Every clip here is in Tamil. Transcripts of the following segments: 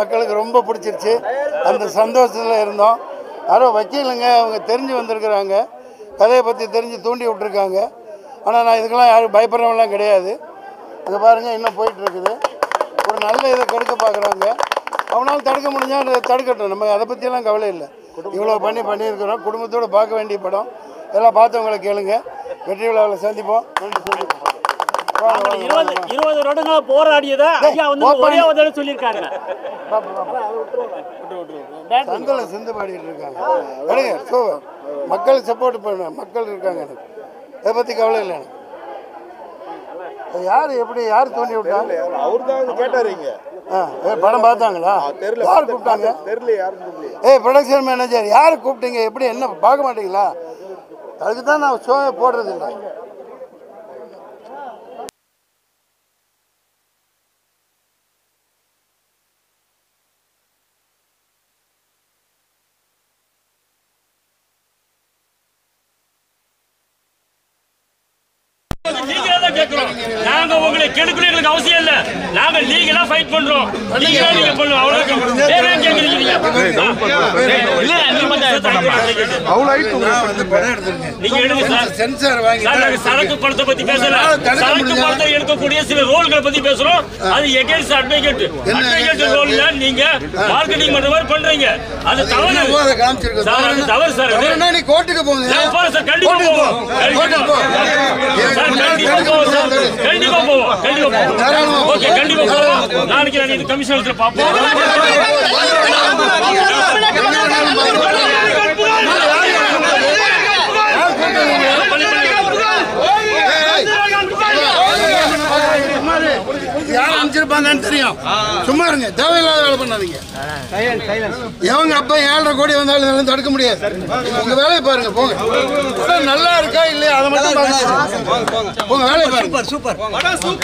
மக்களுக்கு ரொம்ப பிடிச்சிருச்சு அந்த சந்தோஷத்தில் இருந்தோம் யாரோ வக்கீலுங்க அவங்க தெரிஞ்சு வந்திருக்கிறாங்க கதையை பற்றி தெரிஞ்சு தூண்டி விட்டுருக்காங்க ஆனால் நான் இதுக்கெல்லாம் யாரும் பயப்படுறவங்களாம் கிடையாது அது பாருங்கள் இன்னும் போயிட்டு இருக்குது ஒரு நல்ல இதை கெடுக்க பார்க்குறாங்க அவனால் தடுக்க முடிஞ்சால் அதை தடுக்கட்டும் நம்ம அதை பற்றியெல்லாம் கவலை இல்லை இவ்வளோ பண்ணி பண்ணியிருக்கிறோம் குடும்பத்தோடு பார்க்க வேண்டிய படம் எல்லாம் பார்த்தவங்களை கேளுங்க வெற்றி விழாவில் சந்திப்போம் நன்றி சந்திப்போம் வாங்க, வாங்க, இருபது வாங்க. இருபது வருடங்களா போராடியதை ஐயா வந்து ஓப்பன். ஒரே ஒரு தடவை சொல்லியிருக்காங்க சங்கல சிந்து பாடிட்டு இருக்காங்க எடுங்க சூப்பர் மக்கள் சப்போர்ட் பண்ண மக்கள் இருக்காங்க எனக்கு இதை பற்றி கவலை இல்லை எனக்கு அது யார் எப்படி யார் தோண்டி விட்டா அவர் தான் கேட்டாருங்க ஆ ஏ, படம் பார்த்தாங்களா தெரியல யார் கூப்பிட்டாங்க தெரியல யாரும் தெரியல ஏய் ப்ரொடக்ஷன் மேனேஜர் யார் கூப்பிட்டீங்க எப்படி என்ன பார்க்க மாட்டீங்களா அதுக்கு தான் நான் ஷோவே போடுறது இல்லை லீகலா தான் கேட்கிறோம் நாங்க உங்களை கெடுக்கணும் எங்களுக்கு அவசியம் இல்ல நாங்க லீகலா ஃபைட் பண்றோம் லீகலா நீங்க பண்ணுவோம் அவ்வளவு வேற ஏன் கேக்குறீங்க நீங்க? இல்ல நீங்க மட்டும் நான் வந்து படம் எடுத்திருக்கேன் நீங்க எடுங்க சார் சென்சார் வாங்கி சார், நாங்க சரக்கு பணத்தை பத்தி பேசல தடுக்க சரக்கு முடியாது. பணத்தை எடுக்கக்கூடிய சில ரோல்களை பத்தி பேசுறோம் அது எகேன்ஸ்ட் அட்வொகேட் என்ன அட்வொகேட் against ரோல்ல நீங்க மார்க்கெட்டிங் பண்ற மாதிரி பண்றீங்க அது தவறு என்ன அதை காமிச்சிருக்கோம். சார், அது தவறு சார் அது. தவறுனா நீ கோர்ட்டுக்கு போங்க. நான் போறேன் சார், கண்டிப்பா கோர்ட்டுக்கு போ. போவோம். கோர்ட்டுக்கு போ. ஏன் சார், முன்னாடி கண்டிப்பா தடுக்க போவோம் சார். முடியாது. கண்டிப்பா போவோம் கண்டிப்பா போவோம் தாராளமா ஓகே போவோம். கண்டிப்பா போவோம் நாளைக்கு நான் இது கமிஷனர்ல பார்ப்போம் யார் அனுப்பிச்சிருப்பாங்கன்னு தெரியும் சும்மா இருங்க தேவையில்லாத வேலை பண்ணாதீங்க எவங்க அப்ப ஏழரை கோடி வந்தாலும் இதெல்லாம் தடுக்க முடியாது உங்க வேலையை பாருங்க போங்க படம் நல்லா இருக்கா இல்லையா அதை மட்டும் பாருங்க உங்க வேலையை பாருங்க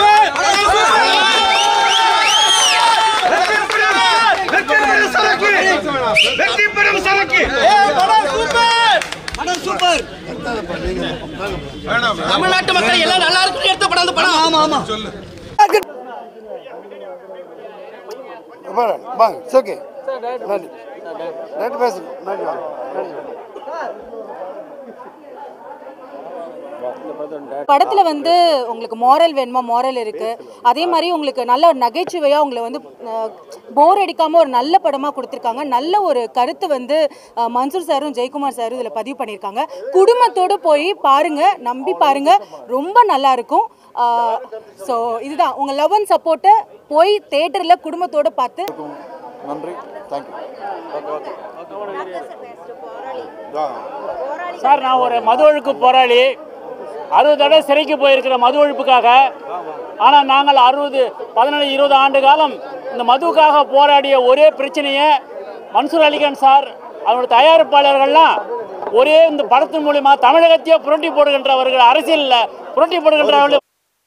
தமிழ்நாட்டு மக்கள் எல்லாம் நல்லா இருக்குன்னு எடுத்த படம் அந்த படம் ஆமா ஆமா பாருங்க வாங்க ஓகே நன்றி நன்றி பேசுங்க நன்றி வாங்க நன்றி படத்துல வந்து உங்களுக்கு மாரல் வேணுமா மாரல் இருக்கு அதே மாதிரி உங்களுக்கு நல்ல ஒரு நகைச்சுவையா உங்களை வந்து போர் அடிக்காம ஒரு நல்ல படமா கொடுத்துருக்காங்க நல்ல ஒரு கருத்து வந்து அஹ், மன்சூர் சாரும் ஜெயக்குமார் சாரும் இதுல பதிவு பண்ணியிருக்காங்க குடும்பத்தோடு போய் பாருங்க நம்பி பாருங்க ரொம்ப நல்லா இருக்கும் ஸோ இதுதான் உங்க லவ் அண்ட் சப்போர்ட்டை போய் தேட்டர்ல குடும்பத்தோட பார்த்து நன்றி தேங்க்யூ சார் நான் ஒரு மது ஒழிப்பு போராளி அறுபது தடவை சிறைக்கு போயிருக்கிற மது ஒழிப்புக்காக ஆனால் நாங்கள் அறுபது பதினேழு இருபது ஆண்டு காலம் இந்த மதுவுக்காக போராடிய ஒரே பிரச்சனையை மன்சூர் அலிகான் சார் அவருடைய தயாரிப்பாளர்கள்லாம் ஒரே இந்த படத்தின் மூலியமா தமிழகத்தையே புரட்டி போடுகின்றவர்கள் அரசியலில் புரட்டி போடுகின்றவர்கள்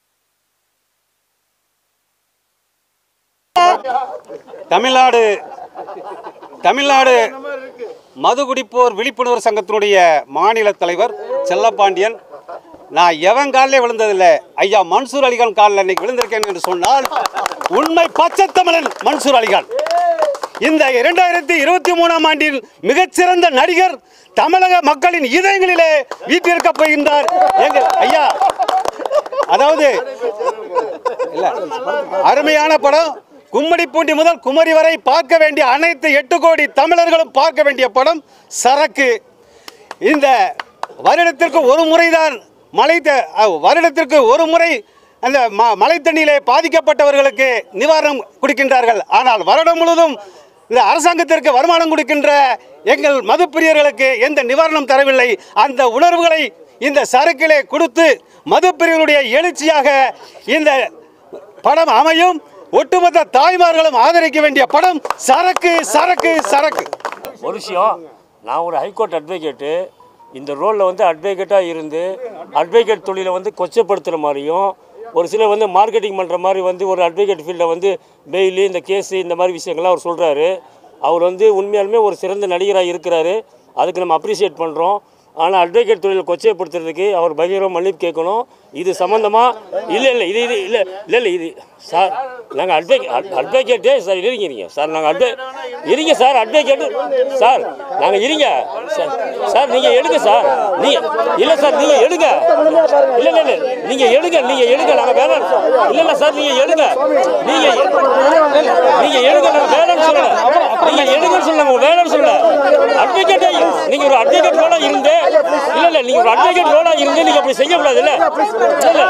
தமிழ்நாடு தமிழ்நாடு மது குடிப்போர் விழிப்புணர்வு சங்கத்தினுடைய மாநில தலைவர் செல்லப்பாண்டியன் நான் எவன் காலிலே விழுந்ததில்லை ஐயா மன்சூர் அலிகான் காலில் இன்னைக்கு விழுந்திருக்கேன் என்று சொன்னால் உண்மை பச்சை தமிழன் மன்சூர் அலிகான் இந்த இரண்டாயிரத்தி இருபத்தி மூணாம் ஆண்டில் மிகச்சிறந்த நடிகர் தமிழக மக்களின் இதயங்களிலே வீட்டிற்கப் போகின்றார் எங்கள் ஐயா அதாவது இல்ல அருமையான படம் கும்மிடிப்பூண்டி முதல் குமரி வரை பார்க்க வேண்டிய அனைத்து எட்டு கோடி தமிழர்களும் பார்க்க வேண்டிய படம் சரக்கு இந்த வருடத்திற்கு ஒரு முறைதான் மழை த- அஹ், வருடத்திற்கு ஒரு முறை அந்த ம மழை தண்ணியிலே பாதிக்கப்பட்டவர்களுக்கு நிவாரணம் கொடுக்கின்றார்கள் ஆனால் வருடம் முழுவதும் இந்த அரசாங்கத்திற்கு வருமானம் கொடுக்கின்ற எங்கள் மதுப்பிரியர்களுக்கு எந்த நிவாரணம் தரவில்லை அந்த உணர்வுகளை இந்த சரக்கிலே கொடுத்து மதுப்பிரியர்களுடைய எழுச்சியாக இந்த படம் அமையும் ஒட்டுமொத்த தாய்மார்களும் ஆதரிக்க வேண்டிய படம் சரக்கு சரக்கு சரக்கு ஒரு விஷயம் நான் ஒரு ஹைகோர்ட் அட்வொகேட்டு இந்த ரோலில் வந்து அட்வொகேட்டாக இருந்து அட்வொகேட் தொழிலை வந்து கொச்சப்படுத்துகிற மாதிரியும் ஒரு சிலர் வந்து மார்க்கெட்டிங் பண்ணுற மாதிரி வந்து ஒரு அட்வொகேட் ஃபீல்டில் வந்து பெயிலு இந்த கேஸு இந்த மாதிரி விஷயங்கள்லாம் அவர் சொல்கிறாரு அவர் வந்து உண்மையாலுமே ஒரு சிறந்த நடிகராக இருக்கிறாரு அதுக்கு நம்ம அப்ரிஷியேட் பண்ணுறோம் ஆனால் அட்வொகேட் தொழிலை கொச்சைப்படுத்துறதுக்கு அவர் பகிரவ மன்னிப்பு கேட்கணும் இது சம்மந்தமாக இல்லை இல்லை இது இது இல்லை இல்லை இல்லை இது சார் நாங்கள் அட்வொகேட் அட்வொகேட்டே சார் இருங்க இருங்க சார் நாங்கள் அட்வொ இருங்க சார் அட்வொகேட்டு சார் நாங்கள் இருங்க சார் சார் நீங்கள் எடுங்க சார் நீங்கள் இல்லை சார் நீங்கள் எடுங்க இல்லை இல்லை இல்லை நீங்கள் எடுங்க நீங்கள் எடுங்க நாங்கள் வேணாம் இல்லை இல்லை சார் நீங்கள் எடுங்க நீங்கள் நீங்கள் எடுங்க நாங்கள் வேணாம்னு சொல்லலை நீங்கள் எடுங்கன்னு சொல்லுங்க வேணாம்னு சொல்லல அட்வொகேட்டே நீங்கள் ஒரு அட்வொகேட் ரோலாக இருந்து இல்லை இல்லை நீங்கள் ஒரு அட்வொகேட் ரோலாக இருந்து நீங்கள் அப்படி செய்யக்கூடாது இல்லை இல்லை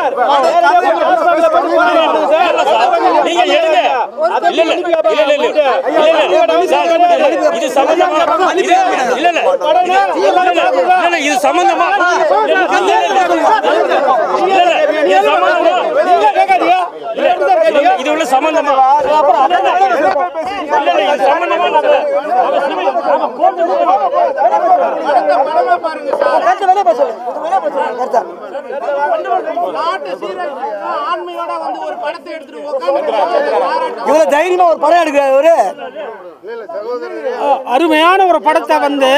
இல்ல சார் நீங்க எடுங்க இல்ல இல்ல இல்ல இல்ல இல்ல இல்ல இல்ல சார் இது சம்பந்தமா இது இல்ல இல்ல இல்ல இல்ல இல்ல இது சம்பந்தமா இல்ல இல்ல இல்ல இல்ல இது சம்பந்தமா இல்ல இது உள்ள சம்பந்தமா இல்ல இல்ல இது சம்பந்தமா நம்ம நம்ம சிவில் நம்ம கோர்ட்டு ஆண்மையோட வந்து ஒரு படத்தை எடுத்துட்டு உட்காந்து இவ்வளவு தைரியமா ஒரு படம் எடுக்கிறாரு அருமையான ஒரு படத்தை வந்து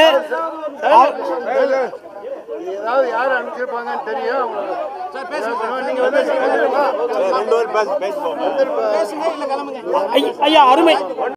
ஏதாவது யார் அனுப்பிச்சிருப்பாங்கன்னு தெரியும் அவங்களுக்கு நீங்க வந்து ஐயா அருமை